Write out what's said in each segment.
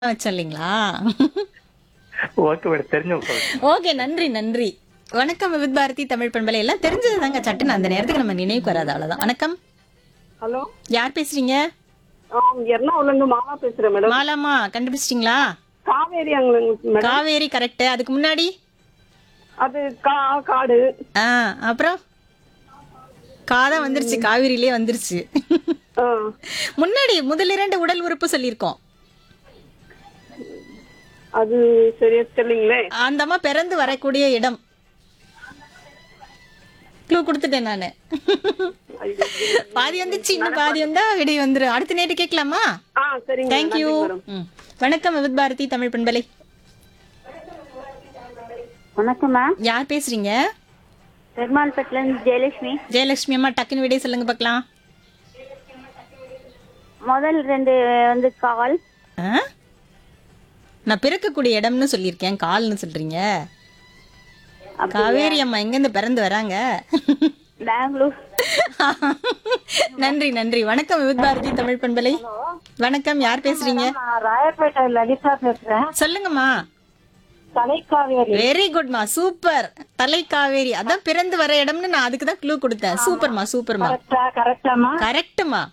வச்சோம் இல்லைங்களா okay madam தெரிஞ்சவங்க சொல்லுங்க ஓகே நன்றி நன்றி வணக்கம் வித் பாரதி தமிழ் பண்பலை எல்லாம் தெரிஞ்சது தாங்க சட்டுன்னு அந்த நேரத்துக்கு நம்ம நினைவுக்கு வராது அவ்வளவுதான் வணக்கம் ஹலோ யார் பேசுறீங்க எர்ணாகுளம்ல இருந்து மாலா பேசுறேன் மேடம் மாலாமா கண்டுபிடிச்சிட்டீங்களா காவேரி அங்க மேடம் காவேரி கரெக்ட் அதுக்கு முன்னாடி அது கா காடு ஆ அப்புறம் காதா வந்துருச்சு காவிரியிலே வந்துருச்சு ஆ, முன்னாடி முதல் இரண்டு உடல் உறுப்பு சொல்லியிருக்கோம் அது சரியா தெரியலீங்களே அந்த அம்மா பிறந்து வரக்கூடிய இடம் க்ளூ கொடுத்துட்டேன் நானு பாதி வந்துச்சு இன்னும் பாதி வந்தா விடை வந்துரும் அடுத்த நேட்டு கேட்கலாமா ஆ சரிங்க தேங்க்யூ வணக்கம் வித் பாரதி தமிழ் பண்பலை வணக்கம் மேம் யார் பேசுறீங்க பெருமாள்பேட்டில இருந்து ஜெயலட்சுமி ஜெயலட்சுமி அம்மா டக்குன்னு விடை சொல்லுங்க பார்க்கலாம் முதல் ரெண்டு வந்து கால் ஆ? நான் பிறக்கக்கூடிய இடம்னு சொல்லியிருக்கேன் கால்னு சொல்றீங்க காவேரி அம்மா எங்கேருந்து பிறந்து வராங்க பெங்களூர் நன்றி நன்றி வணக்கம் வித் பாரதி தமிழ் பண்பலை வணக்கம் யார் பேசுறீங்க நான் ராயப்பேட்டை லலிதா பேசுறேன் சொல்லுங்கம்மா தலைக்காவேரி வெரி குட்மா சூப்பர் தலை காவேரி அதான் பிறந்து வர இடம்னு நான் அதுக்கு தான் க்ளூ கொடுத்தேன் சூப்பர்மா சூப்பர்மா கரெக்டா கரெக்டாமா கரெக்ட்மா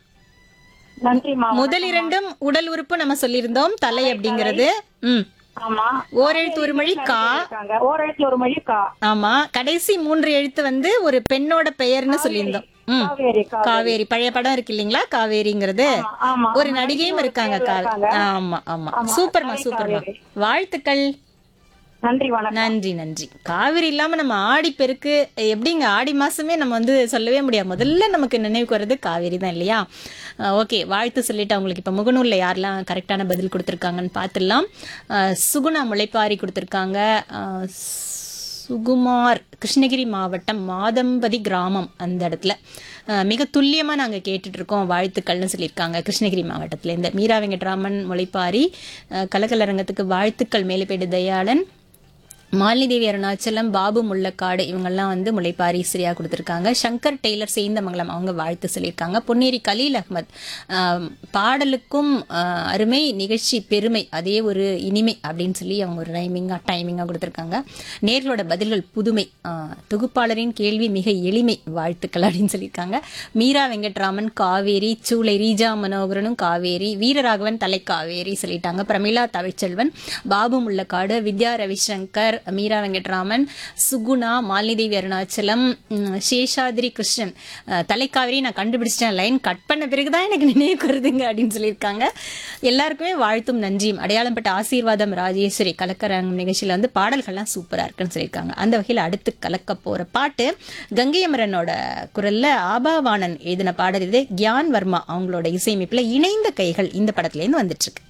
நன்றிமா முதல் இரண்டும் உடல் உறுப்பு நம்ம சொல்லியிருந்தோம் தலை அப்படிங்கிறது ம் ஆமா ஓரெழுத்து ஒரு மொழி கா இருக்காங்க ஓராயிரத்தி ஒரு மொழி கா ஆமா கடைசி மூன்று எழுத்து வந்து ஒரு பெண்ணோட பெயர்னு சொல்லியிருந்தோம் ம் காவேரி கா காவேரி பழைய படம் இருக்கு இல்லைங்களா காவேரிங்கிறது ஆமா ஒரு நடிகையும் இருக்காங்க கா- ஆமா ஆமா சூப்பர்மா சூப்பர்மா வாழ்த்துக்கள் நன்றி வணக்கம் நன்றி நன்றி காவிரி இல்லாம நம்ம ஆடி பெருக்கு எப்படிங்க ஆடி மாசமே நம்ம வந்து சொல்லவே முடியாது முதல்ல நமக்கு நினைவுக்கு வர்றது காவேரி தான் இல்லையா ஓகே வாழ்த்து சொல்லிட்டு அவங்களுக்கு இப்ப முகநூல்ல யாரெல்லாம் கரெக்டான பதில் கொடுத்துருக்காங்கன்னு பார்த்துடலாம் அஹ், சுகுணா முளைப்பாரி கொடுத்துருக்காங்க அஹ், சுகுமார் கிருஷ்ணகிரி மாவட்டம் மாதம்பதி கிராமம் அந்த இடத்துல அஹ், மிக துல்லியமா நாங்க கேட்டுட்டு இருக்கோம் வாழ்த்துக்கள்னு சொல்லியிருக்காங்க கிருஷ்ணகிரி மாவட்டத்துல இந்த மீரா வெங்கட்ராமன் முளைப்பாரி அஹ், கலக்கலரங்கத்துக்கு வாழ்த்துக்கள் மேலுப்பேடு தயாளன் மாலினி அருணாச்சலம் பாபு முள்ளக்காடு இவங்கெல்லாம் வந்து முளைப்பாரி சரியா கொடுத்துருக்காங்க சங்கர் டெய்லர் சேந்தமங்கலம் அவங்க வாழ்த்து சொல்லியிருக்காங்க பொன்னேரி கலீல் அஹ்மத் ஆம், பாடலுக்கும் ஆஹ், அருமை நிகழ்ச்சி பெருமை அதே ஒரு இனிமை அப்படின்னு சொல்லி அவங்க ஒரு ரைமிங்காக டைமிங்காக கொடுத்துருக்காங்க நேர்களோட பதில்கள் புதுமை ஆஹ், தொகுப்பாளரின் கேள்வி மிக எளிமை வாழ்த்துக்கள் அப்படின்னு சொல்லியிருக்காங்க மீரா வெங்கட்ராமன் காவேரி சூளை ரீஜா மனோகரனும் காவேரி வீரராகவன் தலை காவேரி சொல்லிட்டாங்க பிரமிளா தமிழ்ச்செல்வன் பாபு முள்ளக்காடு வித்யா ரவிசங்கர் மீரா வெங்கட்ராமன் சுகுணா மாலினிதேவி அருணாச்சலம் உம், சேஷாதிரி கிருஷ்ணன் அஹ், தலைக்காவிரி நான் கண்டுபிடிச்சிட்டேன் லைன் கட் பண்ண பிறகுதான் எனக்கு நினைவுக்கு வருதுங்க அப்படின்னு சொல்லியிருக்காங்க எல்லாருக்குமே வாழ்த்தும் நன்றியும் அடையாளம்பட்ட ஆசீர்வாதம் ராஜேஸ்வரி கலக்கரங்கம் நிகழ்ச்சியில வந்து பாடல்கள்லாம் சூப்பரா இருக்குன்னு சொல்லியிருக்காங்க அந்த வகையில் அடுத்து கலக்க போற பாட்டு கங்கையமரனோட குரல்ல ஆபாவாணன் எழுதின பாடல் இது கியான் வர்மா அவங்களோட இசையமைப்புல இணைந்த கைகள் இந்த படத்துல இருந்து வந்துட்டு இருக்கு